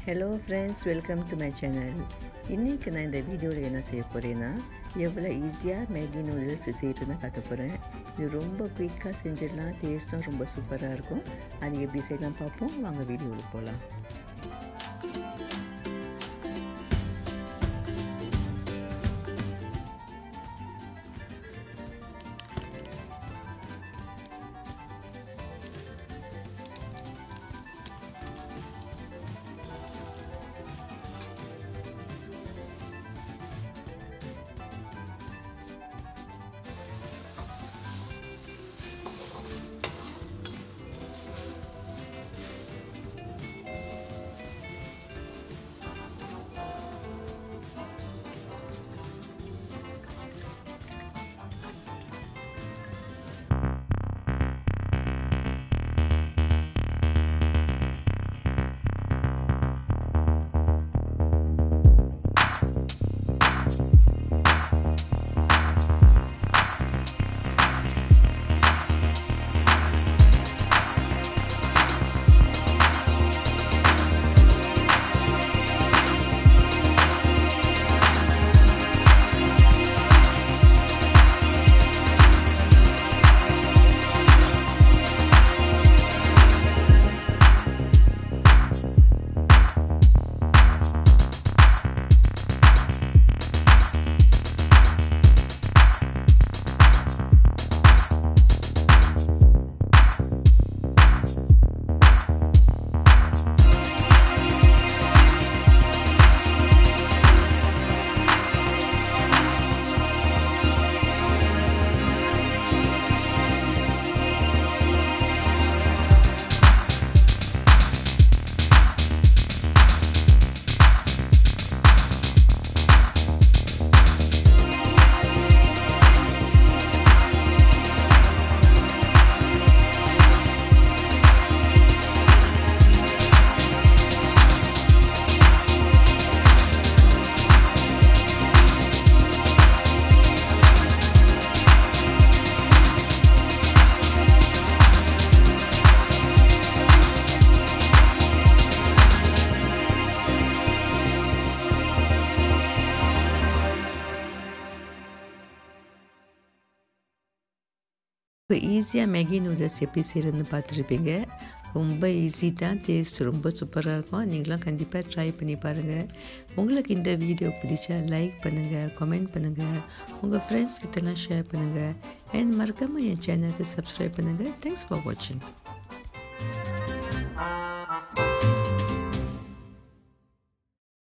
hello friends welcome to my channel இன்றைக்கி நான் இந்த வீடியோவில் என்ன செய்ய போகிறேன்னா எவ்வளோ ஈஸியாக மேகி நூடுல்ஸ் செய்யறதுன்னு காட்ட போகிறேன் இது ரொம்ப குயிக்காக செஞ்சிடலாம் டேஸ்ட்டும் ரொம்ப சூப்பராக இருக்கும் அது எப்படி செய்யலாம் பார்ப்போம் வாங்க வீடியோவில் போகலாம் இப்போ ஈஸியாக மேகி நூடுல்ஸ் எப்படி செய்கிறதுன்னு பார்த்துருப்பீங்க ரொம்ப ஈஸி தான் டேஸ்ட் ரொம்ப சூப்பராக இருக்கும் நீங்களாம் கண்டிப்பாக ட்ரை பண்ணி பாருங்கள் உங்களுக்கு இந்த வீடியோ பிடிச்சா லைக் பண்ணுங்கள் கமெண்ட் பண்ணுங்கள் உங்கள் ஃப்ரெண்ட்ஸ் கிட்டலாம் ஷேர் பண்ணுங்கள் அண்ட் மறக்காமல் என் சேனலுக்கு சப்ஸ்கிரைப் பண்ணுங்கள் தேங்க்ஸ் ஃபார் வாட்சிங்